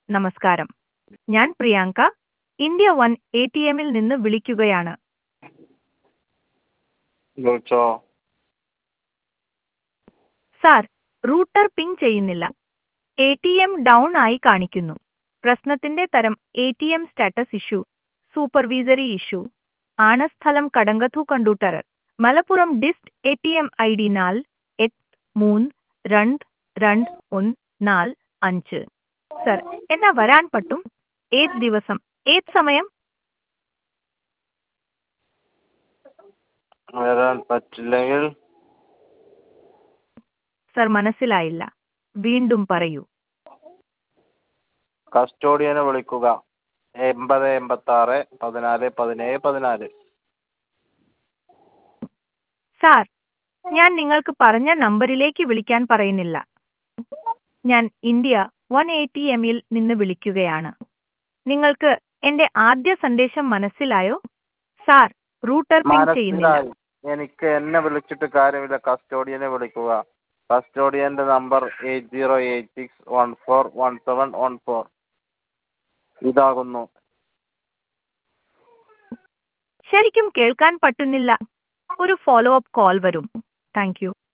നമസ്കാരം ഞാൻ Priyanka India one A T എമ്മിൽ നിന്ന് വിളിക്കുകയാണ് വിളിച്ചോ സാർ റൂട്ടർ പിങ് ചെയ്യുന്നില്ല എ ടി എം ഡൗൺ ആയി കാണിക്കുന്നു പ്രശ്നത്തിന്റെ തരം A T M status issue supervisory issue ആണ് സ്ഥലം കടങ്കഥു കണ്ടൂട്ടർ Malappuram dist A T M I D നാൽ എട്ട് മൂന്ന് രണ്ട് രണ്ട് ഒന്ന് നാല് അഞ്ച് സർ എന്നാ വരാൻ പറ്റും ഏത് ദിവസം ഏത് സമയം വരാൻ പറ്റില്ലെങ്കിൽ സർ മനസ്സിലായില്ല വീണ്ടും പറയൂ കസ്റ്റോഡിയനെ വിളിക്കുക എൺപത് എൺപത്തി ആറ് പതിനാല് പതിനേഴ് പതിനാല് സാർ ഞാൻ നിങ്ങൾക്ക് പറഞ്ഞ നമ്പറിലേക്ക് വിളിക്കാൻ പറയുന്നില്ല ഞാൻ ഇന്ത്യ വൺ എ ടി എമ്മിൽ നിന്ന് വിളിക്കുകയാണ് നിങ്ങൾക്ക് എന്റെ ആദ്യ സന്ദേശം മനസ്സിലായോ സാർ റൂട്ടർ പിങ് ചെയ്യുന്നില്ല മനസ്സിലായി എനിക്ക് എന്നെ വിളിച്ചിട്ട് കാര്യമില്ല കസ്റ്റോഡിയനെ വിളിക്കുക കസ്റ്റോഡിയന്റെ number eight zero eight six one four one seven one four ഇതാകുന്നു ശരിക്കും കേൾക്കാൻ പറ്റുന്നില്ല ഒരു ഫോളോ അപ്പ് കോൾ വരും താങ്ക് യു